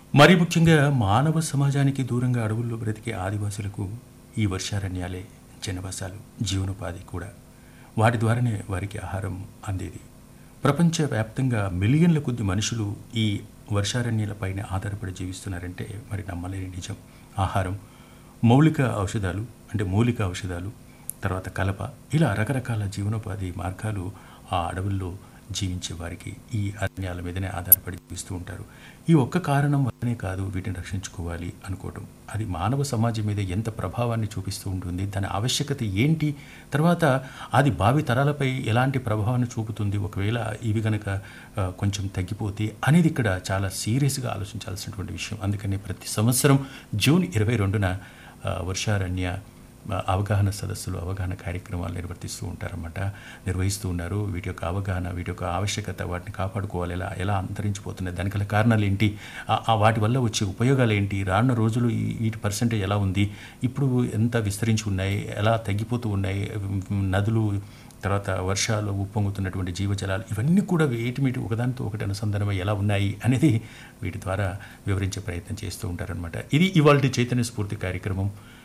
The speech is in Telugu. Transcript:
మరి ముఖ్యంగా మానవ సమాజానికి దూరంగా అడవుల్లో బ్రతికే ఆదివాసులకు ఈ వర్షారణ్యాలే జనవాసాలు జీవనోపాధి కూడా వాటి ద్వారానే వారికి ఆహారం అందేది ప్రపంచవ్యాప్తంగా మిలియన్ల కొద్ది మనుషులు ఈ వర్షారణ్యాలపైన ఆధారపడి జీవిస్తున్నారంటే మరి నమ్మలేని నిజం ఆహారం మౌలిక ఔషధాలు అంటే మూలిక ఔషధాలు తర్వాత కలప ఇలా రకరకాల జీవనోపాధి మార్గాలు ఆ అడవుల్లో జీవించే వారికి ఈ అరణ్యాల మీదనే ఆధారపడి జీవిస్తూ ఉంటారు ఈ ఒక్క కారణం వల్లనే కాదు వీటిని రక్షించుకోవాలి అనుకోవటం అది మానవ సమాజం మీద ఎంత ప్రభావాన్ని చూపిస్తూ ఉంటుంది దాని ఆవశ్యకత ఏంటి తర్వాత అది భావి తరాలపై ఎలాంటి ప్రభావాన్ని చూపుతుంది ఒకవేళ ఇవి కనుక ఆ, కొంచెం తగ్గిపోతే అనేది ఇక్కడ చాలా సీరియస్గా ఆలోచించాల్సినటువంటి విషయం అందుకని ప్రతి సంవత్సరం జూన్ ఇరవై రెండున ఆ, వర్షారణ్య ఆ, అవగాహన సదస్సులు అవగాహన కార్యక్రమాలు నిర్వర్తిస్తూ ఉంటారన్నమాట నిర్వహిస్తూ ఉన్నారు వీటి యొక్క అవగాహన వీటి యొక్క ఆవశ్యకత వాటిని కాపాడుకోవాలి ఎలా ఎలా అంతరించిపోతున్నాయి దానికి గల కారణాలు ఏంటి ఆ- ఆ వాటి వల్ల వచ్చే ఉపయోగాలు ఏంటి రానున్న రోజులు ఈ- వీటి పర్సంటేజ్ ఎలా ఉంది ఇప్పుడు ఎంత విస్తరించి ఉన్నాయి ఎలా తగ్గిపోతూ ఉన్నాయి ఉమ్, నదులు తర్వాత వర్షాలు ఉప్పొంగుతున్నటువంటి జీవజలాలు ఇవన్నీ కూడా వేటి మీటి ఒకదానితో ఒకటి అనుసంధానమై ఎలా ఉన్నాయి అనేది వీటి ద్వారా వివరించే ప్రయత్నం చేస్తూ ఉంటారనమాట ఇది ఇవాళ చైతన్య స్ఫూర్తి కార్యక్రమం